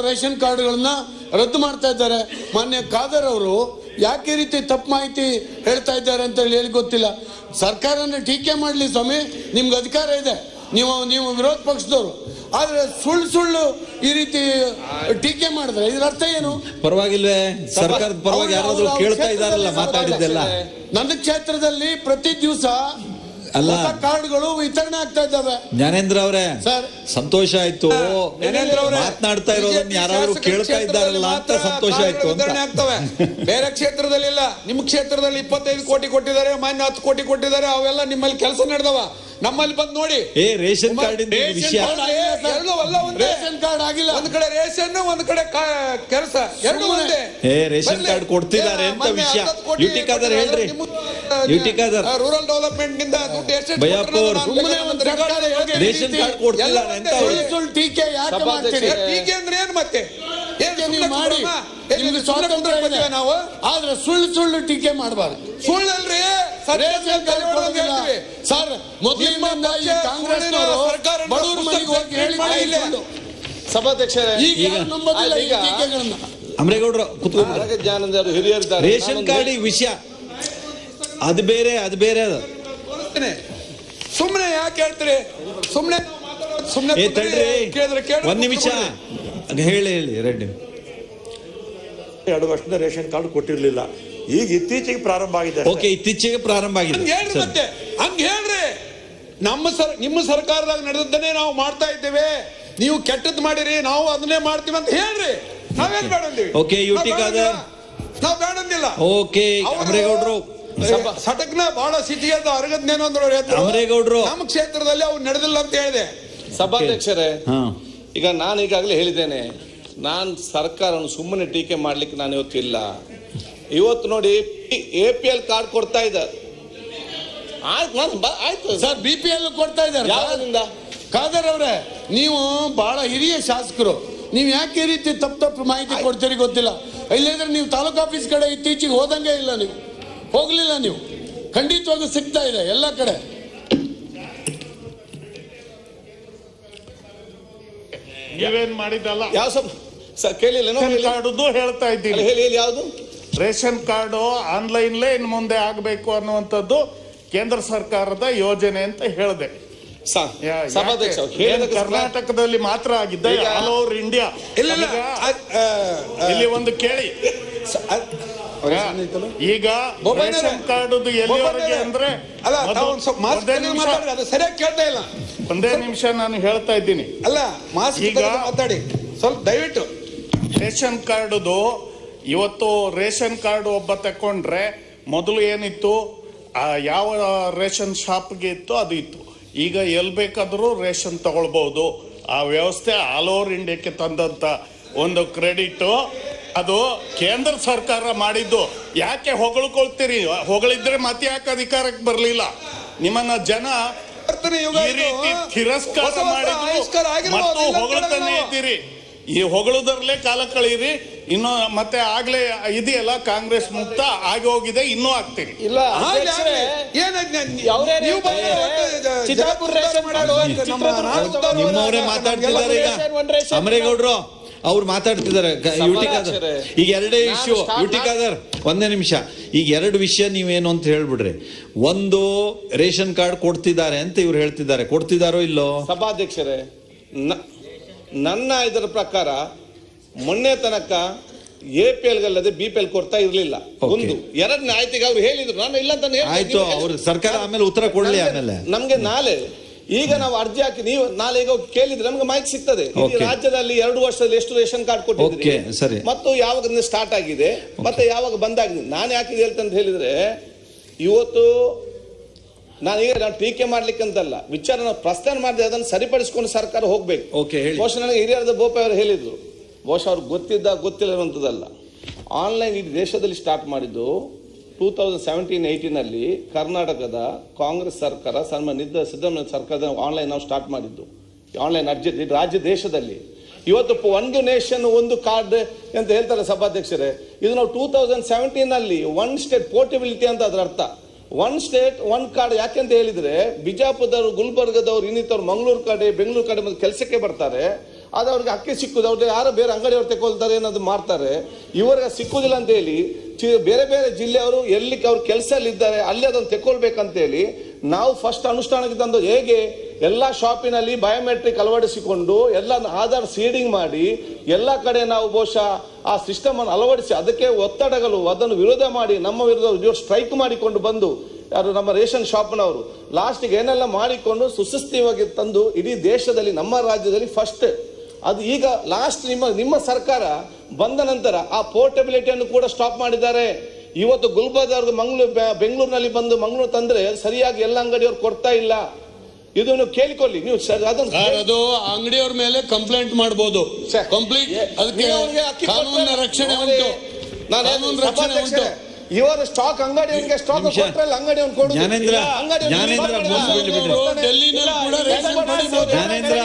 Ration ಕಾರ್ಡ್ಗಳನ್ನ ರದ್ದು ಮಾಡ್ತಾ ಇದ್ದಾರೆ ಮಾನ್ಯ ಖಾದರ್ ಅವರು ಯಾಕೆ ಈ ರೀತಿ ತಪ್ಪು ಮಾಹಿತಿ ಹೇಳ್ತಾ ಇದ್ದಾರೆ ಅಂತ ಹೇಳಿ ಹೇಳಿ ಗೊತ್ತಿಲ್ಲ ಸರ್ಕಾರನ ಟೀಕೆ ಮಾಡಲಿ ಸ್ವಾಮಿ ನಿಮ್ಗೆ ಅಧಿಕಾರ ಇದೆ ನೀವು ನೀವು ವಿರೋಧ ಪಕ್ಷದವರು ಆದ್ರೆ ಸುಳ್ಳು ಸುಳ್ಳು ಈ ರೀತಿ ಟೀಕೆ ಮಾಡಿದ್ರೆ ಇದ್ರ ಅರ್ಥ ಏನು ಪರವಾಗಿಲ್ವೇ ಸರ್ಕಾರದ ಪರವಾಗಿ ಯಾರಾದ್ರೂ ಅವ್ರ- ಅವ್ರ ಕೇಳ್ತಾ ಇದಾರಲ್ಲ ಕ್ಷೇತ್ರದಲ್ಲಿ ಮಾತಾಡಿದ್ದೆಲ್ಲ ನನ್ನ ಕ್ಷೇತ್ರದಲ್ಲಿ ಪ್ರತಿ ದಿವಸ ಅಲ್ಲ. ಹೊಸ ಕಾರ್ಡ್ಗಳು ವಿತರಣೆ ಆಗ್ತಾ ಇದ್ದಾವೆ ಜ್ಞಾನೇಂದ್ರ ಅವರೇ ಸರ್. ಸಂತೋಷ ಆಯ್ತು ಜ್ಞಾನೇಂದ್ರ ಅವರೇ, ಮಾತಾಡ್ತಾ ಇರೋದನ್ನ BJP ಯಾರಾದ್ರೂ ಶಾಸಕರ ಕೇಳ್ತಾ ಕ್ಷೇತ್ರದಲ್ಲಿ ಇದ್ದಾರಲ್ಲ ಅಂತ ಮಾತ್ರ ಸಂತೋಷ ಆಯ್ತು ಅಂತ ವಿತರಣೆ ಆಗ್ತವೆ ಬೇರೆ ಕ್ಷೇತ್ರದಲ್ಲಿ ಇಲ್ಲ ನಿಮ್ಮ ಕ್ಷೇತ್ರದಲ್ಲಿ ಇಪ್ಪತ್ತೈದು ಕೋಟಿ ಕೊಟ್ಟಿದ್ದಾರೆ ಮಾನ್ಯ ಹತ್ತು ಕೋಟಿ ಕೊಟ್ಟಿದ್ದಾರೆ ಅವೆಲ್ಲ ನಿಮ್ಮಲ್ಲಿ ಕೆಲಸ ನಡೆದವ ನಮ್ಮಲ್ಲಿ ಬಂದು ನೋಡಿ ಏ ರೇಷನ್ ಕಾರ್ಡ್ ರೇಷನ್ ವಿಷಯ ಕಾರ್ಡ್ ಆಗಿಲ್ಲ ಸರ್. ಎರಡು ಅಲ್ಲ ಒಂದೇ. ರೇಷನ್ ಕಾರ್ಡ್ ಆಗಿಲ್ಲ ಒಂದ್ ಕಡೆ ರೇಷನ್ ಒಂದ್ ಕಡೆ ಕೆಲಸ ಎರಡು ಸುಮ್ಮನೆ. ಒಂದೇ ಏ, ರೇಷನ್ ಬರ್ಲಿ. ಕಾರ್ಡ್ ಕೊಡ್ತಿದ್ದಾರೆ ಏ, ಅಂತ ಮೊನ್ನೆ ವಿಷಯ. ಹತ್ತತ್ತು ಕೋಟಿ ಯುಟಿ ಖಾದರ್ ಕೊಟ್ಟಿದ್ದಾರೆ. ಹೇಳ್ರಿ. ನಿಮ್ಮ, ಯುಟಿ ಖಾದರ್. ಆ, ರೂರಲ್ ಡೆವಲಪ್ಮೆಂಟ್ ನಿಂದ ದುಡ್ಡು ಎಷ್ಟೆಷ್ಟು ಭಯ್ಯಪ್ಪ ಕೊಟ್ಟಿರೋದು ಅವ್ರು ನಾನು ಸುಮ್ಮನೆ ಬೇಕಾದ್ರೆ ಒಂದು ರೆಕಾರ್ಡ್ ಸರ್ಕಾರ ಹೇಳ್ತೀನಿ. ರೇಷನ್ ಕಾರ್ಡ್ ಕೊಡ್ತಿದ್ದಾರೆ ಅಂತ ಎಲ್ಲ ಅವ್ರು ಸುಳ್ಳು ಸುಳ್ಳು ಟೀಕೆ ಯಾಕೆ ಮಾಡ್ತೀರಿ ಏ, ಟೀಕೆ ಅಂದ್ರೆ ಏನ್ ಮತ್ತೆ ಏನ್ ಟೀಕೆ ನೀವು ಸುಮ್ನೆ ಮಾಡಿ ಕೂತ್ಕೊಳ್ಳೋಣ? ಏನ್ ನಿಮ್ಗೆ ಸುಮ್ನೆ ಸ್ವಾತಂತ್ರ್ಯ ಇದೆ ಕೂತ್ಕೊಳ್ಳೋಣ ನಾವು ಆದ್ರೆ ಸುಳ್ಳು ಸುಳ್ಳು ಟೀಕೆ ಮಾಡಬಾರ್ದು ಸುಳ್ಳಲ್ರಿ ರೇಷನ್ ಕಾರ್ಡ್ ಕೊಡೋದಿಲ್ಲ. ಸರ್ ಮೊದಲಿನಿಂದ ಈ ಕಾಂಗ್ರೆಸ್ನವರು ಬಡವರ ಮನೆಗೆ ಹೋಗಿ ಹೇಳಿದ್ದಾರೆ ಈ ಸುಳ್ಳು. ಸಭಾಧ್ಯಕ್ಷರೇ ಈಗ ಯಾರು ನಂಬೋದಿಲ್ಲ ಈ ಈಗ- ಟೀಕೆಗಳನ್ನ ಅಮರೇಗೌಡರು ಕುತ್ಕೊಂಡು ಆರೋಗ್ಯ ಜ್ಞಾನಂದರು ಹಿರಿಯರಿದ್ದಾರೆ ರೇಷನ್ ನಾನೊಂದು- ಕಾರ್ಡ್ ವಿಷಯ ಅದು ಬೇರೆ ಅದು ಬೇರೆ ಅದು ಸುಮ್ಮನೆ ಯಾಕೆ ಹೇಳ್ತೀರಿ ಸುಮ್ಮನೆ ಸುಮ್ಮನೆ ಏ ತಡ್ರಿ ಕೇಳಿದ್ರೆ ಕೇಳಿ ಒಂದ್ ನಿಮಿಷ ಹೇಳಿ ಹೇಳಿ ರೆಡ್ಡಿ ಎರಡು ವರ್ಷದ ರೇಷನ್ ಕಾರ್ಡ್ ಕೊಟ್ಟಿರ್ಲಿಲ್ಲ ಈಗ ಇತ್ತೀಚೆಗೆ ಪ್ರಾರಂಭ ಆಗಿದೆ ಅಷ್ಟೇ. ಓಕೆ ಇತ್ತೀಚೆಗೆ ಪ್ರಾರಂಭ ಆಗಿದೆ ಹಂಗ ಹೇಳ್ರಿ ಸರಿ. ಮತ್ತೆ ಹಂಗ ಹೇಳ್ರಿ ನಮ್ಮ ಸರ್ ನಿಮ್ಮ ಸರ್ಕಾರದಾಗ ನಡೆದದ್ದನ್ನೇ ನಾವು ಮಾಡ್ತಾ ಇದ್ದೇವೆ ನೀವು ಕೆಟ್ಟದ್ ಮಾಡಿರಿ ನಾವು ಅದನ್ನೇ ಮಾಡ್ತೀವಿ ಅಂತ ಹೇಳ್ರಿ ನಾವೇನ್ ಬೇಡ ಅಂದಿವಿ Okay, ಯು ಟಿ ಖಾದರ್. ನಾವ್ ಬೇಡ ಅಂದಿಲ್ಲ ಓಕೆ ಅವ್ರು- ಅಮರೇಗೌಡರು ಸಭ- ಸಟಕ್ನ ಬಹಳ ಸ್ಥಿತಿಯಾದ ಅರಗಜ್ಞಾನ ಅಂದ್ರವ್ರು ಎದ್ರು. ಅಮರೇಗೌಡ್ರು. ನಮ್ಮ ಕ್ಷೇತ್ರದಲ್ಲಿ ಅವ್ರು ನಡೆದಿಲ್ಲ ಅಂತ ಹೇಳಿದೆ ಸಭಾಧ್ಯಕ್ಷರೇ ಹಾ ಈಗ ನಾನು ಈಗಾಗಲೇ ಹೇಳಿದ್ದೇನೆ ನಾನು ಸರ್ಕಾರವನ್ನು ಸುಮ್ಮನೆ ಟೀಕೆ ಮಾಡ್ಲಿಕ್ಕೆ ನಾನು ಇವತ್ತು ಇಲ್ಲ ಇವತ್ತು ನೋಡಿ ಎ ಪಿ ಎಲ್ ಕಾರ್ಡ್ ಕೊಡ್ತಾ ಇದ್ದಾರೆ ಆಯ್ತು ನಾನು ಬ- ಆಯ್ತು ಸರ್ ಬಿ ಪಿ ಎಲ್ ಕೊಡ್ತಾ ಇದ್ದಾರೆ ಸರ್. ಯಾವಾಗಿಂದ ಖಾದರ್ ಅವರೇ ನೀವು ಬಹಳ ಹಿರಿಯ ಶಾಸಕರು ನೀವು ಯಾಕೆ ಈ ರೀತಿ ತಪ್ಪು ತಪ್ಪು ಮಾಹಿತಿ ಕೊಡ್ತೀರಿ ಗೊತ್ತಿಲ್ಲ ಇಲ್ಲಂದ್ರೆ ನೀವು ತಾಲೂಕು ಆಫೀಸ್ ಕಡೆ ಇತ್ತೀಚೆಗೆ ಹೋದಂಗೆ ಇಲ್ಲ ನೀವು ಹೋಗ್ಲಿಲ್ಲ ನೀವು ಖಂಡಿತವಾಗೂ ಸಿಗ್ತಾ ಇದೆ ಎಲ್ಲ ಕಡೆ ನೀವೇನ್ ಮಾಡಿದ್ದಲ್ಲ ಯಾವ ಸಬ್ ಸರ್ ಕೇಳಿಲ್ಲ ರೇಷನ್ ಕಾರ್ಡ್ದು ಹೇಳ್ತಾ ಇದ್ದೀನಿ ಹೇಳಿ ಹೇಳಿ ಯಾವುದು ರೇಷನ್ ಕಾರ್ಡು ಆನ್ಲೈನ್ಲೇ ಇನ್ ಮುಂದೆ ಆಗಬೇಕು ಅನ್ನುವಂಥದ್ದು ಕೇಂದ್ರ ಸರ್ಕಾರದ ಯೋಜನೆ ಅಂತ ಹೇಳಿದೆ ಸ- ಯಾ- ಸಭಾಧ್ಯಕ್ಷ ಯಾಕೆ? ಹೇಳಿದ ಏನ್ ಕರ್ನಾಟಕದಲ್ಲಿ ಮಾತ್ರ ಆಗಿದ್ದ ಈಗ- ಆಲ್ ಓವರ್ ಇಂಡಿಯಾ ಇಲ್ಲ ಇಲ್ಲ ಅದ್- ಆ, ಆ, ಇಲ್ಲಿ ಒಂದು ಕೇಳಿ ಸ- ಅದ್- ಈಗ ಬೊಬ್ಬಯ್ಯನವರೇ, ರೇಷನ್ ಕಾರ್ಡ್ ಎಲ್ಲಿವರೆಗೆ ಬೊಬ್ಬಯ್ಯನವರೇ, ಅಂದ್ರೆ ಅಲ್ಲ ಮೊದಲು- ತಾವು ಒಂದ್ ಸ್ವಲ್ಪ ಮಾಸ್ಕ್ ಒಂದೇ ತೆಗೆದು ನಿಮಿಷ ಮಾತಾಡ್ರಿ, ಅದು ಸರಿಯಾಗಿ ಕೇಳ್ತಾ ಇಲ್ಲ ಒಂದೇ ನಿಮಿಷ ನಾನು ಹೇಳ್ತಾ ಇದ್ದೀನಿ ಅಲ್ಲ ಮಾಸ್ಕ್ ಈಗ- ತೆಗೆದು ಮಾತಾಡಿ ಸ್ವಲ್ಪ ದಯವಿಟ್ಟು ರೇಷನ್ ಕಾರ್ಡ್ದು ಇವತ್ತು ರೇಷನ್ ಕಾರ್ಡ್ ಒಬ್ಬ ತಕೊಂಡ್ರೆ ಮೊದಲು ಏನಿತ್ತು ಆ ಯಾವ ರೇಷನ್ ಶಾಪ್ಗೆ ಇತ್ತು ಅದು ಇತ್ತು ಈಗ ಎಲ್ ಬೇಕಾದರೂ ರೇಷನ್ ತಗೊಳ್ಬಹುದು ಆ ವ್ಯವಸ್ಥೆ ಆಲ್ ಓವರ್ ಇಂಡಿಯಾಕ್ಕೆ ತಂದಂತ ಒಂದು ಕ್ರೆಡಿಟ್ ಅದು ಕೇಂದ್ರ ಸರ್ಕಾರ ಮಾಡಿದ್ದು ಯಾಕೆ ಹೊಗಳ್ಕೊಳ್ತೀರಿ ಹೊಗಳಿದ್ರೆ ಮತ್ತೆ ಯಾಕೆ ಅಧಿಕಾರಕ್ಕೆ ಬರಲಿಲ್ಲ ನಿಮ್ಮನ್ನ ಜನ ಪರಿವರ್ತನೆ ಯುಗ ಈ ಇದು. ರೀತಿ ತಿರಸ್ಕಾರ ಹೊಸ ಹೊಸ ಮಾಡಿದ್ರು ಆವಿಷ್ಕಾರ ಆಗಿರ್ಬೋದು, ಮತ್ತು ಇಲ್ಲ ಅಂತ ಹೊಗಳ್ತಾನೆ ಹೇಳಲ್ಲ ನಾವು. ಇದ್ದೀರಿ ಈ ಹೊಗಳುದರಲ್ಲೇ ಕಾಲ ಕಳೀರಿ ಇನ್ನು ಮತ್ತೆ ಆಗ್ಲೇ ಇದೆಯಲ್ಲ ಕಾಂಗ್ರೆಸ್ ಮುಕ್ತ ಆಗಿ ಹೋಗಿದೆ ಇನ್ನೂ ಆಗ್ತೀರಿ ಇಲ್ಲ ಆಗ್ಲಿ, ಅಧ್ಯಕ್ಷರೇ, ಆಗ್ಲಿ. ಏನಾಯ್ತು ನಾನು- ಯಾವ್ದೇ ನೀವು ರೀತಿ ಬಂದ್ರೆ ಒಟ್ಟು ಜ- ಚಿತ್ತಾಪುರ ಜಗತ್ತು ರೇಷನ್ ಮಾಡೋದು ಕಾರ್ಡು, ಅಂತ ನಮ್ಮ ಚಿತ್ರದುರ್ಗ ನಾವು ತಗೊಂಡು ನಿಮ್ಮವರೇ ಹೋದಾಗ ಮಾತಾಡ್ತಿದ್ದಾರೆ ಈಗ ರೇಷನ್, ಒಂದ್ ರೇಷನ್ ಅಮರೇಗೌಡರು ಅವ್ರು ಮಾತಾಡ್ತಿದ್ದಾರೆ ಕ- ಯುಟಿ ಖಾದರ್ ಸಮಾಚಾರ. ಈಗ ಎರಡೇ ನಾನು ಇಶ್ಯೂ ಸ್ಟಾರ್ಟ್ ಯುಟಿ ಖಾದರ್ ಒಂದೇ ನಿಮಿಷ ಈಗ ಎರಡು ವಿಷಯ ನೀವೇನು ಅಂತ ಹೇಳ್ಬಿಡ್ರಿ ಒಂದು ರೇಷನ್ ಕಾರ್ಡ್ ಕೊಡ್ತಿದ್ದಾರೆ ಅಂತ ಇವ್ರು ಹೇಳ್ತಿದ್ದಾರೆ ಕೊಡ್ತಿದಾರೋ ಇಲ್ಲೋ ಸಭಾಧ್ಯಕ್ಷರೇ ನ- ನನ್ನ ಇದರ ಪ್ರಕಾರ ಮೊನ್ನೆ ತನಕ ಎ ಪಿ ಎಲ್ಗಲ್ಲದೆ ಬಿ ಪಿ ಎಲ್ ಕೊಡ್ತಾ ಇರ್ಲಿಲ್ಲ Okay. ಒಂದು ಎರಡನೇ ಆಯ್ತು ಈಗ ಅವ್ರು ಹೇಳಿದ್ರು ನಾನು ಇಲ್ಲ ಅಂತ ಹೇಳ್ತೀನಿ. ಆಯ್ತು ನೀವು ಅವ್ರ ಸರ್ಕಾರ ಆಮೇಲೆ ಉತ್ತರ ಕೊಡ್ಲಿ ನಮ್ಗೆ- ಆಮೇಲೆ ನಮ್ಗೆ ನಾಳೆ ಈಗ ನಾವು ಅರ್ಜಿ ಹಾಕಿ ನೀವು ನಾಳೆ ಈಗ ಹೋಗಿ ಕೇಳಿದ್ರೆ ನಮ್ಗೆ ಮಾಹಿತಿ ಸಿಗ್ತದೆ ಇಡೀ Okay. ರಾಜ್ಯದಲ್ಲಿ ಎರಡು ವರ್ಷದಲ್ಲಿ ಎಷ್ಟು ರೇಷನ್ ಕಾರ್ಡ್ ಕೊಟ್ಟಿದ್ದೀರಿ Okay, ಸರಿ. ಮತ್ತು ಯಾವಾಗ ಸ್ಟಾರ್ಟ್ ಆಗಿದೆ ಮತ್ತೆ ಯಾವಾಗ ಬಂದಾಗಿದೆ ನಾನು ಯಾಕೆ ಹೇಳ್ತಂತ ಹೇಳಿದ್ರೆ ಇವತ್ತು ನಾನು ಈಗ ನಾನು ಟೀಕೆ ಮಾಡ್ಲಿಕ್ಕೆ ಅಂತಲ್ಲ ವಿಚಾರ ನಾವು ಪ್ರಸ್ತಾನ ಮಾಡಿದ್ರೆ ಅದನ್ನು ಸರಿಪಡಿಸ್ಕೊಂಡು ಸರ್ಕಾರ ಹೋಗ್ಬೇಕು Okay, ಹೇಳಿ. ಬಹುಶಃ ನನಗೆ ಹಿರಿಯರದ ಬೋಪೆ ಅವರು ಹೇಳಿದ್ರು ಬಹುಶಃ ಅವ್ರಿಗೆ ಗೊತ್ತಿದ್ದ ಗೊತ್ತಿಲ್ಲ ಅನ್ನುವಂಥದ್ದಲ್ಲ ಆನ್ಲೈನ್ ಇಡೀ ದೇಶದಲ್ಲಿ ಸ್ಟಾರ್ಟ್ ಮಾಡಿದ್ದು ಟೂ ತೌಸಂಡ್ ಸೆವೆಂಟೀನ್ ಏಯ್ಟೀನಲ್ಲಿ ಕರ್ನಾಟಕದ ಕಾಂಗ್ರೆಸ್ ಸರ್ಕಾರ ಸನ್ಮಾನಿದ್ದ ಸಿದ್ದರಾಮಯ್ಯ ಸರ್ಕಾರದ ಆನ್ಲೈನ್ ನಾವು ಸ್ಟಾರ್ಟ್ ಮಾಡಿದ್ದು ಆನ್ಲೈನ್ ಅರ್ಜಿ ಇಡೀ ರಾಜ್ಯ ದೇಶದಲ್ಲಿ ಇವತ್ತು ಪ- ಒಂದು ನೇಷನ್ ಒಂದು ಕಾರ್ಡ್ ಅಂತ ಹೇಳ್ತಾರೆ ಸಭಾಧ್ಯಕ್ಷರೇ ಇದು ನಾವು ಟೂ ತೌಸಂಡ್ ಸೆವೆಂಟೀನ್ ಅಲ್ಲಿ ಒನ್ ಸ್ಟೇಟ್ ಪೋರ್ಟಬಿಲಿಟಿ ಅಂತ ಅದರ ಅರ್ಥ ಒನ್ ಸ್ಟೇಟ್ ಒನ್ ಕಾರ್ಡ್ ಯಾಕೆಂತ ಹೇಳಿದ್ರೆ ಬಿಜಾಪುರದವರು ಗುಲ್ಬರ್ಗದವ್ರು ಇನ್ನಿತವ್ರು ಮಂಗಳೂರು ಕಡೆ ಬೆಂಗಳೂರು ಕಡೆ ಮತ್ತೆ ಕೆಲಸಕ್ಕೆ ಬರ್ತಾರೆ ಅದು ಅವ್ರಿಗೆ ಅಕ್ಕಿ ಸಿಕ್ಕುದು ಅವ್ರಿಗೆ ಯಾರೋ ಬೇರೆ ಅಂಗಡಿಯವ್ರು ತಗೊಳ್ತಾರೆ ಏನಾದ್ರು ಮಾಡ್ತಾರೆ ಇವರಿಗೆ ಸಿಕ್ಕುದಿಲ್ಲ ಅಂತ ಹೇಳಿ ಚಿ- ಬೇರೆ ಬೇರೆ ಜಿಲ್ಲೆಯವರು ಎಲ್ಲಿ ಅವ್ರ ಕೆಲಸದಲ್ಲಿ ಇದ್ದಾರೆ ಅಲ್ಲಿ ಅದನ್ನು ತೆಕ್ಕೊಳ್ಬೇಕಂತ ಹೇಳಿ ನಾವು ಫಸ್ಟ್ ಅನುಷ್ಠಾನಕ್ಕೆ ತಂದು ಹೇಗೆ ಎಲ್ಲ ಶಾಪಿನಲ್ಲಿ ಬಯೋಮೆಟ್ರಿಕ್ ಅಳವಡಿಸಿಕೊಂಡು ಎಲ್ಲ ಆಧಾರ್ ಸೀಡಿಂಗ್ ಮಾಡಿ ಎಲ್ಲ ಕಡೆ ನಾವು ಬಹುಶಃ ಆ ಸಿಸ್ಟಮ್ ಅನ್ನು ಅಳವಡಿಸಿ ಅದಕ್ಕೆ ಒತ್ತಡಗಳು ಅದನ್ನು ವಿರೋಧ ಮಾಡಿ ನಮ್ಮ ವಿರುದ್ಧ ಸ್ಟ್ರೈಕ್ ಮಾಡಿಕೊಂಡು ಬಂದು ಯಾರು ನಮ್ಮ ರೇಷನ್ ಶಾಪ್ನವರು ಲಾಸ್ಟ್ಗೆ ಏನೆಲ್ಲ ಮಾಡಿಕೊಂಡು ಸುಸ್ಥಿರವಾಗಿ ತಂದು ಇಡೀ ದೇಶದಲ್ಲಿ ನಮ್ಮ ರಾಜ್ಯದಲ್ಲಿ ಫಸ್ಟ್ ಅದು ಈಗ ಲಾಸ್ಟ್ ನಿಮ್ಮ ನಿಮ್ಮ ಸರ್ಕಾರ ಬಂದ ನಂತರ ಆ ಪೋರ್ಟಬಿಲಿಟಿಯನ್ನು ಕೂಡ ಸ್ಟಾಪ್ ಮಾಡಿದ್ದಾರೆ ಇವತ್ತು ಗುಲ್ಬರ್ಗ ಮಂಗಳೂರು ಬೆಂಗಳೂರಿನಲ್ಲಿ ಬಂದು ಮಂಗಳೂರು ತಂದ್ರೆ ಸರಿಯಾಗಿ ಎಲ್ಲ ಅಂಗಡಿಯವ್ರು ಕೊಡ್ತಾ ಇಲ್ಲ ಇದನ್ನು ಕೇಳಿಕೊಳ್ಳಿ ನೀವು ಸ- ಅದನ್ನು ಸರ್ ಅದು ಅಂಗಡಿಯವ್ರ ಮೇಲೆ ಕಂಪ್ಲೇಂಟ್ ಮಾಡಬಹುದು ಸರ್, ಕಂಪ್ಲೀಟ್ ಏ- ಅದಕ್ಕೆ ನೀವು ಅವ್ರಿಗೆ ಅಕ್ಕಿ ಕಾನೂನಿನ ಕೊಟ್ರೆ- ರಕ್ಷಣೆ ನೋಡಿ, ಉಂಟು ನಾನು ಕಾನೂನು ರಕ್ಷಣೆ ಸಭಾಧ್ಯಕ್ಷರೇ, ಉಂಟು ಇವರು ಸ್ಟಾಕ್ ಅಂಗಡಿಯವರಿಗೆ ಸ್ಟಾಕ್ ನಿಮಿಷ. ಕೊಟ್ಟರೆ ಅಂಗಡಿಯವನು ಕೊಡುದು ಜ್ಞಾನೇಂದ್ರ, ಇಲ್ಲ, ಅಂಗಡಿಯವ್ನು ಜ್ಞಾನೇಂದ್ರ ಸ್ಟಾಕ್ ಮೋಸ ಕೊಡ್ತಾನೆ. ಬಿಡ್ಲಿ ಬಿಡ್ರಿ. ಡೆಲ್ಲಿನಲ್ಲಿ ಕೂಡ ಇಲ್ಲ, ರೇಷನ್ ಇಲ್ಲ, ಪಡಿಬೋದು. ಜ್ಞಾನೇಂದ್ರ.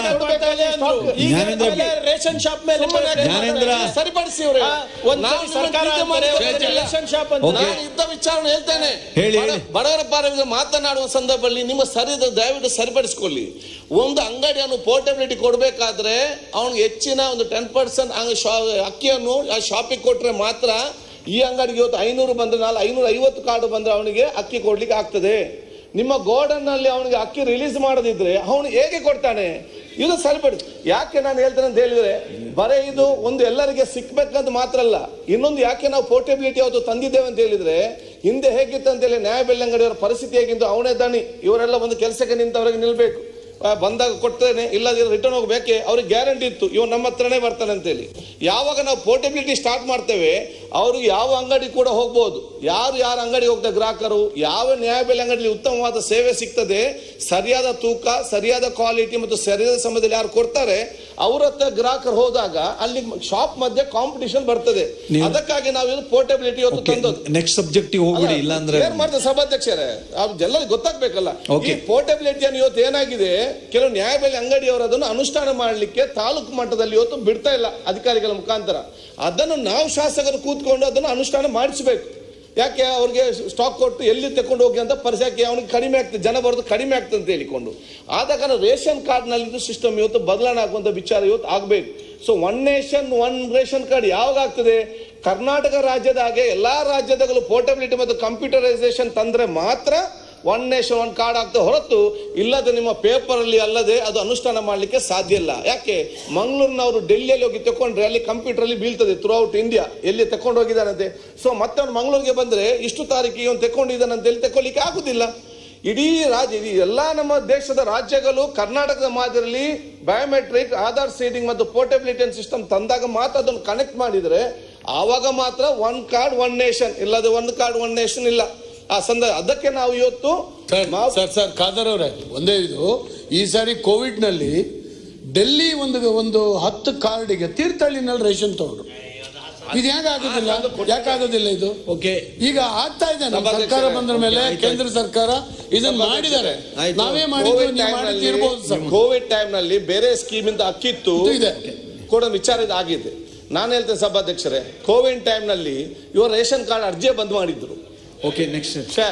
ಈಗ ಜ್ಞಾನೇಂದ್ರ. ರೇಷನ್ ಶಾಪ್ ಮೇಲೆ ಜ್ಞಾನೇಂದ್ರ. ಸರಿಪಡಿಸಿ ಇವ್ರೆ. ಒಂದ್ ನಾವು ಕಡೆ ಸರ್ಕಾರ ನಿಮ್ಮನ್ನ ಟೀಕೆ ಅಂತಾರೆ, ಮಾಡ್ತಾ ಒಂದ್ ಕಡೆ ಇಲ್ಲ. ರೇಷನ್ ಶಾಪ್ ಅಂತ. ಓಕೆ. ನಾನು ಯುದ್ಧ ವಿಚಾರಣೆ ಹೇಳ್ತೇನೆ ಹೇಳಿ, ಬಡ- ಹೇಳಿ. ಬಡವರ ಪರವಾಗಿ ಮಾತನಾಡುವ ಸಂದರ್ಭದಲ್ಲಿ ನಿಮ್ಮ ಸರಿ ದಯವಿಟ್ಟು ಸರಿಪಡಿಸಿಕೊಳ್ಳಿ ಒಂದು ಅಂಗಡಿಯನ್ನು ಪೋರ್ಟಬಿಲಿಟಿ ಕೊಡಬೇಕಾದ್ರೆ ಅವನಿಗೆ ಹೆಚ್ಚಿನ ಒಂದು ಟೆನ್ ಪರ್ಸೆಂಟ್ ಅಕ್ಕಿಯನ್ನು ಆ ಶಾಪಿಗೆ ಕೊಟ್ರೆ ಮಾತ್ರ ಈ ಅಂಗಡಿಗೆ ಇವತ್ತು ಐನೂರು ಬಂದ್ರೆ ನಾಳೆ ಐನೂರ ಐವತ್ತು ಕಾರ್ಡು ಬಂದ್ರೆ ಅವನಿಗೆ ಅಕ್ಕಿ ಕೊಡ್ಲಿಕ್ಕೆ ಆಗ್ತದೆ ನಿಮ್ಮ ಗೋಡನ್ ನಲ್ಲಿ ಅವನಿಗೆ ಅಕ್ಕಿ ರಿಲೀಸ್ ಮಾಡದಿದ್ರೆ ಅವನು ಹೇಗೆ ಕೊಡ್ತಾನೆ ಇದು ಸರಿಪಡಿ ಯಾಕೆ ನಾನು ಹೇಳ್ತೇನೆ ಅಂತ ಹೇಳಿದ್ರೆ ಬರೇ ಇದು ಒಂದು ಎಲ್ಲರಿಗೆ ಸಿಕ್ಬೇಕಂತ ಮಾತ್ರ ಅಲ್ಲ ಇನ್ನೊಂದು ಯಾಕೆ ನಾವು ಪೋರ್ಟಬಿಲಿಟಿ ಅವತ್ತು ತಂದಿದ್ದೇವೆ ಅಂತ ಹೇಳಿದ್ರೆ ಹಿಂದೆ ಹೇಗಿತ್ತು ಅಂತ ಹೇಳಿ ನ್ಯಾಯ ಬೆಳ್ಳಂಗಡಿಯವರ ಪರಿಸ್ಥಿತಿ ಹೇಗಿದ್ದು ಅವನೇ ದಣಿ ಇವರೆಲ್ಲ ಒಂದು ಕೆಲಸಕ್ಕೆ ನಿಂತವರಿಗೆ ನಿಲ್ಬೇಕು ಆ, ಬಂದಾಗ ಕೊಡ್ತೇನೆ ಇಲ್ಲದಿದ್ರೆ ರಿಟರ್ನ್ ಹೋಗ್ಬೇಕೆ ಅವ್ರಿಗೆ ಗ್ಯಾರಂಟಿ ಇತ್ತು ಇವ್ ನಮ್ಮ ಹತ್ರನೇ ಬರ್ತಾನೆ ಅಂತೇಳಿ ಯಾವಾಗ ನಾವು ಪೋರ್ಟಬಿಲಿಟಿ ಸ್ಟಾರ್ಟ್ ಮಾಡ್ತೇವೆ ಅವರು ಯಾವ ಅಂಗಡಿ ಕೂಡ ಹೋಗ್ಬೋದು ಯಾರು ಯಾರ ಅಂಗಡಿ ಹೋಗ್ತಾರೆ ಗ್ರಾಹಕರು ಯಾವ ನ್ಯಾಯಬೆಲೆ ಅಂಗಡಿಯಲ್ಲಿ ಉತ್ತಮವಾದ ಸೇವೆ ಸಿಗ್ತದೆ ಸರಿಯಾದ ತೂಕ ಸರಿಯಾದ ಕ್ವಾಲಿಟಿ ಮತ್ತು ಸರಿಯಾದ ಸಮಯದಲ್ಲಿ ಯಾರು ಕೊಡ್ತಾರೆ ಅವ್ರ ಹತ್ರ ಗ್ರಾಹಕರು ಹೋದಾಗ ಅಲ್ಲಿ ಶಾಪ್ ಮಧ್ಯೆ ಕಾಂಪಿಟಿಷನ್ ಬರ್ತದೆ ನೀವು- ಅದಕ್ಕಾಗಿ ನಾವು ಇದು ಪೋರ್ಟಬಿಲಿಟಿ ಇವತ್ತು ತಂದದ್ದು ನೆಕ್ಸ್ಟ್ ಸಬ್ಜೆಕ್ಟಿಗೆ ಹೋಗ್ಬಿಡಿ ಇಲ್ಲ ಅಂದ್ರೆ ಏನ್ ಮಾಡ್ತಾರೆ ಸಭಾಧ್ಯಕ್ಷರೇ ಅದು ಎಲ್ಲರಿಗೂ ಗೊತ್ತಾಗ್ಬೇಕಲ್ಲ Okay. ಈ ಪೋರ್ಟಬಿಲಿಟಿಯನ್ನು ಇವತ್ತು ಏನಾಗಿದೆ ಕೆಲವು ನ್ಯಾಯಬೆಲೆ ಅಂಗಡಿಯವರು ಅದನ್ನು ಅನುಷ್ಠಾನ ಮಾಡಲಿಕ್ಕೆ ತಾಲೂಕು ಮಟ್ಟದಲ್ಲಿ ಇವತ್ತು ಬಿಡ್ತಾ ಇಲ್ಲ ಅಧಿಕಾರಿಗಳ ಮುಖಾಂತರ ಅದನ್ನು ನಾವು ಶಾಸಕರು ಕೂತ್ಕೊಂಡು ಅದನ್ನು ಅನುಷ್ಠಾನ ಮಾಡಿಸಬೇಕು ಯಾಕೆ ಅವ್ರಿಗೆ ಸ್ಟಾಕ್ ಕೊಟ್ಟು ಎಲ್ಲಿ ತಕೊಂಡು ಹೋಗಿ ಅಂತ ಪರಿಸರಕ್ಕೆ ಅವನಿಗೆ ಕಡಿಮೆ ಆಗ್ತದೆ ಜನ ಬರೋದು ಕಡಿಮೆ ಆಗ್ತದೆ ಅಂತ ಹೇಳಿಕೊಂಡು ಆದ ಕಾರಣ ರೇಷನ್ ಕಾರ್ಡ್ ನಲ್ಲಿ ಇದು ಸಿಸ್ಟಮ್ ಇವತ್ತು ಬದಲಾವಣೆ ಆಗುವಂತ ವಿಚಾರ ಇವತ್ತು ಆಗ್ಬೇಕು so one nation one ration card ಯಾವಾಗ ಆಗ್ತದೆ ಕರ್ನಾಟಕ ರಾಜ್ಯದ ಹಾಗೆ ಎಲ್ಲಾ ರಾಜ್ಯದಲ್ಲೂ ಪೋರ್ಟಬಿಲಿಟಿ ಮತ್ತು ಕಂಪ್ಯೂಟರೈಸೇಷನ್ ತಂದ್ರೆ ಮಾತ್ರ ಒನ್ ನೇಷನ್ ಒನ್ ಕಾರ್ಡ್ ಆಗ್ತದೆ ಹೊರತು ಇಲ್ಲದೆ ನಿಮ್ಮ ಪೇಪರ್ ಅಲ್ಲಿ ಅಲ್ಲದೆ ಅದು ಅನುಷ್ಠಾನ ಮಾಡಲಿಕ್ಕೆ ಸಾಧ್ಯ ಇಲ್ಲ ಯಾಕೆ ಮಂಗಳೂರಿನವರು ಡೆಲ್ಲಿಯಲ್ಲಿ ಹೋಗಿ ತಕೊಂಡ್ರೆ ಅಲ್ಲಿ ಕಂಪ್ಯೂಟರ್ ಅಲ್ಲಿ ಬೀಳ್ತದೆ ಥ್ರೂ ಔಟ್ ಇಂಡಿಯಾ ಎಲ್ಲಿ ತಕೊಂಡು ಹೋಗಿದ್ದಾನಂತೆ ಸೊ ಮತ್ತೆ ಅವ್ನು ಮಂಗಳೂರಿಗೆ ಬಂದ್ರೆ ಇಷ್ಟು ತಾರೀಕಿಗೆ ಇವನು ತಕೊಂಡಿದ್ದಾನೆ ಅಂತ ಹೇಳಿ ತಕೊಳ್ಳಿಕ್ಕೆ ಆಗುದಿಲ್ಲ ಇಡೀ ರಾಜ್ಯ ಇಡೀ ಎಲ್ಲಾ ನಮ್ಮ ದೇಶದ ರಾಜ್ಯಗಳು ಕರ್ನಾಟಕದ ಮಾದರಿಯಲ್ಲಿ ಬಯೋಮೆಟ್ರಿಕ್ ಆಧಾರ್ ಸೀಡಿಂಗ್ ಮತ್ತು ಪೋರ್ಟಬಿಲಿಟಿ ಸಿಸ್ಟಮ್ ತಂದಾಗ ಮಾತ್ರ ಅದನ್ನು ಕನೆಕ್ಟ್ ಮಾಡಿದ್ರೆ ಆವಾಗ ಮಾತ್ರ ಒನ್ ಕಾರ್ಡ್ ಒನ್ ನೇಷನ್ ಇಲ್ಲದೆ ಒನ್ ಕಾರ್ಡ್ ಒನ್ ನೇಷನ್ ಇಲ್ಲ ಆ ಸಂದರ್ಭ ಅದಕ್ಕೆ ನಾವು ಇವತ್ತು ಸರ್ ನಾವು- ಸರ್ ಸರ್ ಖಾದರ್ ಅವರೇ ಒಂದೇ ಇದು ಈ ಸಾರಿ ಕೋವಿಡ್ ನಲ್ಲಿ ಡೆಲ್ಲಿ ಒಂದು ಒಂದು ಹತ್ತು ಕಾರ್ಡಿಗೆ ತೀರ್ಥಹಳ್ಳಿನಲ್ಲಿ ರೇಷನ್ ತಗೊಂಡ್ರು ಇದು ಯಾಕೆ ಆಗುದಿಲ್ಲ ಯಾಕೆ ಆಗುದಿಲ್ಲ ಇದು ಓಕೆ ಈಗ ಆಗ್ತಾ ಇದೆ ನಮ್ಮ ಸಭಾಧ್ಯಕ್ಷರೇ, ಸರ್ಕಾರ ಬಂದ್ರ ಮೇಲೆ ಆಯ್ತು, ಕೇಂದ್ರ ಸರ್ಕಾರ ಇದನ್ನ ಮಾಡಿದ್ದಾರೆ ಆಯ್ತು. ನಾವೇ ಮಾಡಿದ್ವಿ ಕೋವಿಡ್ ನೀವು ಟೈಮ್ ಮಾಡಿದ್ದು ಇರ್ಬೋದು ಸರ್ ಕೋವಿಡ್ ಟೈಮ್ ನಲ್ಲಿ ಬೇರೆ ಸ್ಕೀಮ್ ಇಂದ ಅಕ್ಕಿತ್ತು ಇದು ಇದೆ ಕೂಡ ವಿಚಾರ ಇದು ಆಗಿದೆ ನಾನು ಹೇಳ್ತೇನೆ ಸಭಾಧ್ಯಕ್ಷರೇ ಕೋವಿಡ್ ಟೈಮ್ ನಲ್ಲಿ ಇವರು ರೇಷನ್ ಕಾರ್ಡ್ ಅರ್ಜಿಯೇ ಬಂದ್ ಮಾಡಿದ್ರು ಓಕೆ ನೆಕ್ಸ್ಟ್ ಛೇ,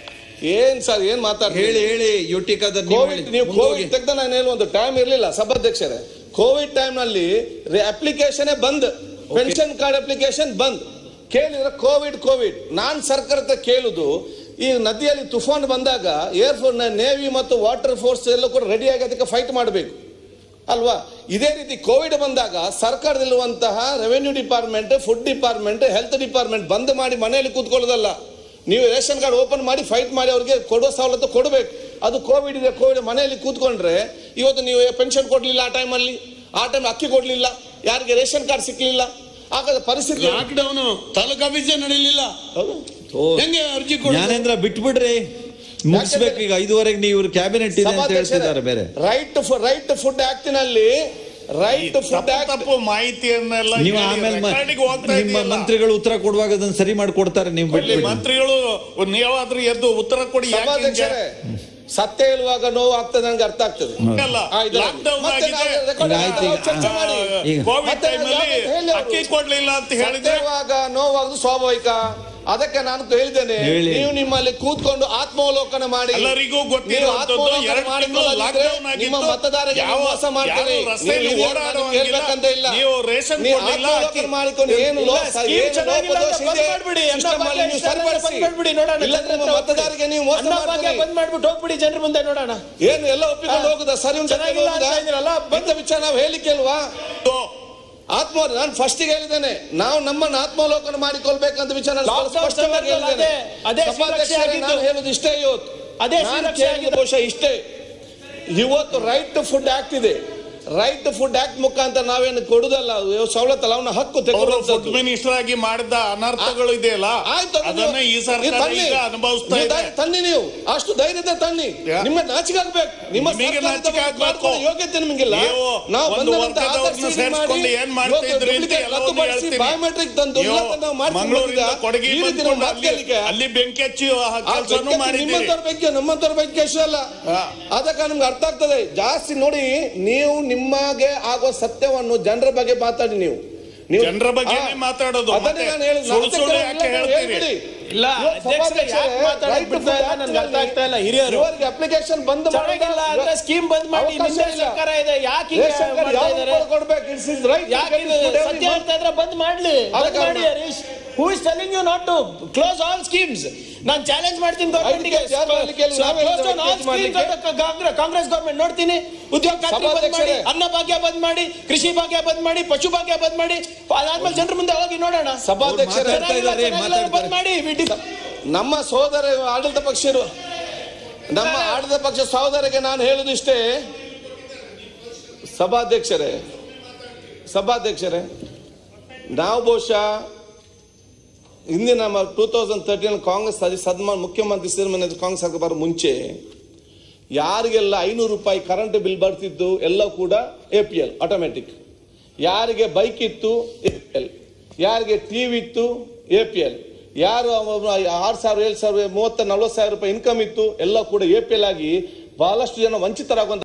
ಏನ್ ಸರ್ ಏನ್ ಮಾತಾಡ್ತೀರಿ ಹೇಳಿ ಹೇಳಿ ಯುಟಿಕಾದ ನೀವು ಹೇಳಿ ಕೋವಿಡ್ ನೀವು ಮುಂದೆ ಹೋಗಿ. ಕೋವಿಡ್ ತೆಗ್ದ ನಾನು ಹೇಳುವ ಒಂದು ಟೈಮ್ ಇರಲಿಲ್ಲ ಸಭಾಧ್ಯಕ್ಷರೇ ಕೋವಿಡ್ ಟೈಮ್ ನಲ್ಲಿ ಅಪ್ಲಿಕೇಶನ್ ಬಂದ್ ಪೆನ್ಷನ್ ಕಾರ್ಡ್ ಅಪ್ಲಿಕೇಶನ್ ಬಂದ್ ಕೇಳಿದ್ರೆ ಕೋವಿಡ್ ಕೋವಿಡ್ ನಾನ್ ಸರ್ಕಾರ ಹತ್ರ ಕೇಳುದು ಈ ನದಿಯಲ್ಲಿ ತುಫಾನ್ ಬಂದಾಗ ಏರ್ ಫೋರ್ಸ್ ನೇವಿ ಮತ್ತು ವಾಟರ್ ಫೋರ್ಸ್ ಎಲ್ಲ ಕೂಡ ರೆಡಿ ಆಗಿ ಅದಕ್ಕೆ ಫೈಟ್ ಮಾಡಬೇಕು ಅಲ್ವಾ ಇದೇ ರೀತಿ ಕೋವಿಡ್ ಬಂದಾಗ ಸರ್ಕಾರದಲ್ಲಿರುವಂತಹ revenue department food department health department ಬಂದ್ ಮಾಡಿ ಮನೆಯಲ್ಲಿ ಕೂತ್ಕೊಳ್ಳೋದಲ್ಲ ನೀವು ರೇಷನ್ ಕಾರ್ಡ್ ಓಪನ್ ಮಾಡಿ ಫೈಟ್ ಮಾಡಿ ಅವ್ರಿಗೆ ಕೊಡುವ ಸವಲತ್ತು ಕೊಡಬೇಕು ಅದು ಕೋವಿಡ್ ಇದೆ ಕೋವಿಡ್ ಮನೆಯಲ್ಲಿ ಕೂತ್ಕೊಂಡ್ರೆ ಇವತ್ತು ನೀವು ಪೆನ್ಷನ್ ಕೊಡ್ಲಿಲ್ಲ ಆ ಟೈಮಲ್ಲಿ ಆ ಟೈಮ್ ಅಕ್ಕಿ ಕೊಡ್ಲಿಲ್ಲ ಯಾರಿಗೆ ರೇಷನ್ ಕಾರ್ಡ್ ಸಿಕ್ಲಿಲ್ಲ ಆಗ ಪರಿಸ್ಥಿತಿ ಲಾಕ್ ಡೌನ್ ತಾಲೂಕು ಆಫೀಸೇ ನಡೀಲಿಲ್ಲ ಓ, ಹೆಂಗೆ ಅರ್ಜಿ ಕೊಡೋದು? ಜ್ಞಾನೇಂದ್ರ ಬಿಟ್ಬಿಡ್ರಿ ಮುಗಿಸ್ಬೇಕು ಈಗ ಐದುವರೆಗೆ ನೀವು ಇವ್ರು ಕ್ಯಾಬಿನೆಟ್ ಇದೆ ಅಂತ ಹೇಳ್ತಿದ್ದಾರೆ ಬೇರೆ ರೈಟ್ ರೈಟ್ ಫುಡ್ ಆಕ್ಟ್ ನಲ್ಲಿ ರೈಟ್ ಫುಡ್ ತಪ್ಪು ಆಕ್ಟ್ ತಪ್ಪು ಮಾಹಿತಿಯನ್ನೆಲ್ಲ ನೀವು ಹೇಳಿ ಆಮೇಲೆ ಮ- ರೆಕಾರ್ಡಿಗೆ ಹೋಗ್ತಾ ನಿಮ್ಮ ಇದೆಯಲ್ಲ. ಮಂತ್ರಿಗಳು ಉತ್ತರ ಕೊಡುವಾಗ ಅದನ್ನ ಸರಿ ಮಾಡಿ ಕೊಡ್ತಾರೆ ನೀವು ಇಲ್ಲಿ ಬಿಟ್ಬಿಡಿ ಮಂತ್ರಿಗಳು ನೀವಾದ್ರೂ ಎದ್ದು ಉತ್ತರ ಕೊಡಿ ಯಾಕೆ ಹಿಂಗೆ? ಸಭಾಧ್ಯಕ್ಷರೇ ಸತ್ಯ ಹೇಳುವಾಗ ನೋವು ಆಗ್ತದೆ ನನಗೆ ಅರ್ಥ ಆಗ್ತದೆ ಹಂಗಲ್ಲ. ಆ, ಇದರಲ್ಲಿ. ಲಾಕ್ಡೌನ್ ಮತ್ತೆ ಆಗಿದೆ. ನಾವು record ಈಗ ಆಯ್ತು, ಈಗ. ನಾವು ಚರ್ಚೆ ಮಾಡಿ. ಈಗ. ಕೋವಿಡ್ ಮತ್ತೆ ಟೈಮಲ್ಲಿ ಯಾವ್ದು ಹೇಳಿ ಅವರು. ಅಕ್ಕಿ ಕೊಡ್ಲಿಲ್ಲ ಅಂತ ಹೇಳಿದ್ರೆ ಸತ್ಯವಾಗ ನೋವಾಗುದು ಸ್ವಾಭಾವಿಕ ಅದಕ್ಕೆ ನಾನು ಹೇಳಿದ್ದೇನೆ ಹೇಳಿ. ನೀವು ನಿಮ್ಮಲ್ಲಿ ಕೂತ್ಕೊಂಡು ಆತ್ಮಾವಲೋಕನ ಮಾಡಿ ಎಲ್ಲರಿಗೂ ನೀವು ಗೊತ್ತಿರುವಂತದ್ದು ಆತ್ಮಾವಲೋಕನ ಎರಡು ತಿಂಗಳು ಮಾಡಿಕೊಳ್ಳದಿದ್ರೆ ಲಾಕ್ಡೌನ್ ಆಗಿತ್ತು. ನಿಮ್ಮ ಮತದಾರರಿಗೆ ಯಾವ- ನೀವು ಮೋಸ ಮಾಡ್ತೀರಿ ಯಾರು ರಸ್ತೆಯಲ್ಲಿ ನೀವು ಇದನ್ನು ಓಡಾಡುವಂಗಿಲ್ಲ. ಕೇಳ್ಬೇಕಂತ ಇಲ್ಲ ನೀವು ರೇಷನ್ ನೀವು ಕೊಡ್ಲಿಲ್ಲ, ಆತ್ಮಾವಲೋಕನ ಅಕ್ಕಿ- ಮಾಡಿಕೊಂಡು ಏನು ಇಲ್ಲ, ಲೋಪ- ಸ್ಕೀಮ್ ಏನು ಚೆನ್ನಾಗಿಲ್ಲ ಅಂತ ಲೋಪದೋಷ ಬಂದ್ ಇದೆ, ಮಾಡ್ಬಿಡಿ. ಅನ್ನ ಸಿಸ್ಟಮ್ ಭಾಗ್ಯ ಅಲ್ಲಿ ನೀವು ಇಷ್ಟ ಇಲ್ಲ, ಸರಿಪಡಿಸಿ. ಬಂದ್ ಮಾಡ್ಬಿಡಿ, ನೋಡೋಣ. ಇಲ್ಲಾಂದ್ರೆ ನಿಮ್ಮ ಮತದಾರರಿಗೆ ನೀವು ಮೋಸ ಅನ್ನ ಭಾಗ್ಯ ಮಾಡ್ತೀರಿ ಬಂದ್ ಮಾಡ್ಬಿಟ್ಟು ಹೋಗ್ಬಿಡಿ ಜನರ ಮುಂದೆ ನೋಡೋಣ ಏನು ಎಲ್ಲ ಒಪ್ಪಿಕೊಂಡು ಹೋಗುದಾ ಸರಿ ಉಂಟು ಅಂತ ಚೆನ್ನಾಗಿಲ್ಲ ಅಂತ ಹೋಗುದಾ? ಇದ್ದೀರಲ್ಲ, ಬಂದ ವಿಚಾರ ನಾವು ಹೇಳಿಕೆ ಅಲ್ವಾ ಆತ್ಮ ನಾನು ಫಸ್ಟ್ ಹೇಳಿದ್ದೇನೆ ನಾವು ನಮ್ಮನ್ನು ಆತ್ಮಾವಲೋಕನ ಮಾಡಿಕೊಳ್ಬೇಕಂತ ವಿಚಾರ ನಾನು Lockdown ಸ್ಪಷ್ಟವಾಗಿ ಸಂದರ್ಭದಲ್ಲಿ ಹೇಳಿದ್ದೇನೆ ಅದೇ- ಅದೇ ಸಭಾಧ್ಯಕ್ಷರೇ, ಶ್ರೀರಕ್ಷೆ ಆಗಿದ್ದು. ನಾನು ಹೇಳುದು ಇಷ್ಟೇ ಇವತ್ತು ಅದೇ ನಾನು ಶ್ರೀರಕ್ಷೆ ಕೇಳಿದ ಆಗಿದ್ದು. ಬಹುಶಃ ಇಷ್ಟೇ ಇವತ್ತು ರೈಟ್ ಟು ಫುಡ್ ಆಕ್ಟ್ ಇದೆ ರೈಟ್ ಟು ಫುಡ್ ಆಕ್ಟ್ ಮುಖಾಂತರ ನಾವೇನು ಕೊಡುದಲ್ಲ ಅದು ಸವಲತ್ತಲ್ಲ ಅವನ ಹಕ್ಕು ಅವರು ತೆಗೆದುಕೊಳ್ಳುವಂಥದ್ದು. ಫುಡ್ ಮಿನಿಸ್ಟರ್ ಆಗಿ ಮಾಡಿದ ಅನರ್ಥಗಳು ಇದೆಯಲ್ಲ ಆಯ್ತು ಅದು ಅದನ್ನ ಈ ನೀವು ಸರ್ಕಾರ ತನ್ನಿ. ಈಗ ಅನುಭವಿಸ್ತಾ ನೀವು ಇದೆ ಧೈರ್ಯ ತನ್ನಿ ನೀವು ಅಷ್ಟು ಧೈರ್ಯದ ತನ್ನಿ ಯಾ. ನಿಮ್ಮ ನಾಚಿಕೆ ಆಗ್ಬೇಕು ನಿಮ್ಮ ನಿಮಗೆ ಸರ್ಕಾರದ ನಾಚಿಕೆ ಬಗ್ಗೆ ಆಗ್ಬೇಕು. ಮಾತಾಡೋ ಯೋಗ್ಯತೆ ನಿಮಗಿಲ್ಲ ನೀವು ನಾವು ಒಂದು ಬಂದಂತ ವರ್ಗದವ್ರನ್ನ ಆದರ್ಶ ಇದು ಸೇರ್ಸ್ಕೊಂಡು ಮಾಡಿ, ಏನ್ ಮಾಡ್ತಾ ಇವತ್ತು ಇದ್ರಿ ಅಂತ duplicate ಎಲ್ಲವನ್ನೂ ರದ್ದುಪಡಿಸಿ ಹೇಳ್ತೀನಿ. biometric ತಂದು ನೀವು ಇವತ್ತು ನಾವು ಮಾಡ್ಕೊಂಡು ಮಂಗಳೂರಿಂದ ಬಂದಿದ್ದ ಕೊಡಗಿ ಈ ರೀತಿ ನಾವು ಬಂದ್ಕೊಂಡು ಅಲ್ಲಿ ಮಾತಾಡ್ಲಿಕ್ಕೆ ಅಲ್ಲಿ ಬೆಂಕಿ ಹಚ್ಚಿ ಆ ಕೆಲಸನೂ ವ್ಯಕ್ತಿ ಮಾಡಿದ್ದೀರಿ ನಿಮ್ಮಂತವ್ರ ಬಗ್ಗೆ ನಮ್ಮಂತವ್ರ ಬಗ್ಗೆ ಅಷ್ಟೇ ಅಲ್ಲ ಹಾ. ಅದಕ್ಕೆ ನಿಮ್ಗೆ ಅರ್ಥ ಆಗ್ತದೆ ಜಾಸ್ತಿ ನೋಡಿ ನೀವು ನಿಮಗೆ ಆಗುವ ಸತ್ಯವನ್ನು ಜನರ ಬಗ್ಗೆ ಮಾತಾಡಿ ನೀವು ನೀವು ಜನರ ಬಗ್ಗೆನೇ ಹಾ. ಮಾತಾಡೋದು. ಅದನ್ನೇ ಮತ್ತೆ ನಾನು ಹೇಳಿದ್ದು. ಸುಳ್ಳು ಅದಕ್ಕೆ ಸುಳ್ಳು ನಾನು ಯಾಕೆ ಹೇಳ್ಬಿಡಿ. ಹೇಳ್ತೀರಿ? ಇಲ್ಲ ಇವತ್ತು ಅಧ್ಯಕ್ಷರೇ ಯಾಕೆ ಸಭಾಧ್ಯಕ್ಷರೇ, ಮಾತಾಡಕ್ right to ಬಿಡ್ತಾ ಇಲ್ಲ food ನನ್ಗೆ ಅರ್ಥ ಆಗ್ತಾ ಇಲ್ಲ ಹಿರಿಯರು ಇವರಿಗೆ ಅಪ್ಲಿಕೇಶನ್ ಬಂದ್ ಚೆನ್ನಾಗಿಲ್ಲ ಅಂತ ಸ್ಕೀಮ್ ಬಂದ್ ಮಾಡಿ ಅವಕಾಶ ನಿಮ್ದೇ ಇಲ್ಲ. ಸರ್ಕಾರ ಇದೆ ಯಾಕೆ ಹಿಂಗೆ ರೇಷನ್ ಕಾರ್ಡ್ ಮಾಡ್ತಾ ಯಾವ ಇದ್ದಾರೆ ರೂಪದಲ್ಲಿ ಕೊಡ್ಬೇಕು ಇಟ್ಸ್ ಇಸ್ ರೈಟ್ ಯಾಕೆ ಇದು ಸತ್ಯ ಹೇಳ್ತಾ ಇದ್ರೆ ಬಂದ್ ಮಾಡ್ಲಿ ಬಂದ್ ಅದಕ್ಕೆ ಮಾಡಿ Harish who is telling you not to close all schemes ನಾನು ಚಾಲೆಂಜ್ ಮಾಡ್ತೀನಿ ಗೌರ್ಮೆಂಟ್ಗೆ ಅದಕ್ಕೆ ಯಾರು ಹೇಳಿಕೆ ಇಲ್ಲ, ನಾವೇ ಕ್ಲೋಸ್ ಡೌನ್ ಆಲ್ ಹೇಳಿದ್ದು ಸ್ಕೀಮ್ಸ್ ಕಾಂಗ್ರೆಸ್ ಗೌರ್ಮೆಂಟ್ ನೋಡ್ತೀನಿ ಉದ್ಯೋಗ ಖಾತ್ರಿ ಬಂದ್ ಮಾಡಿ ಸಭಾಧ್ಯಕ್ಷರೇ. ಅನ್ನ ಭಾಗ್ಯ ಬಂದ್ ಮಾಡಿ ಕೃಷಿ ಭಾಗ್ಯ ಬಂದ್ ಮಾಡಿ ಪಶು ಭಾಗ್ಯ ಬಂದ್ ಮಾಡಿ ಅದಾದ್ಮೇಲೆ ಜನರ ಮುಂದೆ ಹೋಗಿ ನೋಡೋಣ ಸಭಾಧ್ಯಕ್ಷರೇ ಮಾತಾಡ್ತಾ ಚೆನ್ನಾಗಿಲ್ಲ, ಇದ್ದಾರೆ, ಚೆನ್ನಾಗಿಲ್ಲ, ಬಂದ್ ಮಾತಾಡ್ತಾರೆ. ಮಾಡಿ ಬಿಡಿ ನಮ್ಮ ಸೋದರ ಆಡಳಿತ ಪಕ್ಷರು ನಮ್ಮ ಆಡಳಿತ ಪಕ್ಷ ಸಹೋದರಿಗೆ ನಾನು ಹೇಳುದು ಇಷ್ಟೇ ಸಭಾಧ್ಯಕ್ಷರೇ ಸಭಾಧ್ಯಕ್ಷರೇ ನಾವು ಬಹುಶಃ ಹಿಂದಿನ ನಮ್ಮ ಟೂ ತೌಸಂಡ್ ತರ್ಟೀನ್ ಕಾಂಗ್ರೆಸ್ ಅಧಿ- ಸನ್ಮಾನ್ ಮುಖ್ಯಮಂತ್ರಿ ಸಿದ್ದರಾಮಯ್ಯ ಕಾಂಗ್ರೆಸ್ ಸರ್ಕಾರ ಬರೋ ಮುಂಚೆ ಯಾರಿಗೆಲ್ಲ ಐನೂರು ರೂಪಾಯಿ ಕರೆಂಟ್ ಬಿಲ್ ಬರ್ತಿದ್ದು ಎಲ್ಲ ಕೂಡ ಎ ಪಿ ಎಲ್ ಆಟೋಮೆಟಿಕ್ ಯಾರಿಗೆ ಬೈಕ್ ಇತ್ತು ಎ ಪಿ ಎಲ್ ಯಾರಿಗೆ ಟಿವಿ ಇತ್ತು ಎ ಪಿ ಎಲ್ ಯಾರು ಆರು ಸಾವಿರ ಏಳು ಸಾವಿರ ಮೂವತ್ತ ನಲ್ವತ್ತು ಸಾವಿರ ರೂಪಾಯಿ ಇನ್ಕಮ್ ಇತ್ತು ಎಲ್ಲ ಕೂಡ ಎ ಪಿ ಎಲ್ ಆಗಿ ಬಹಳಷ್ಟು ಜನ ವಂಚಿತರಾಗುವಂತ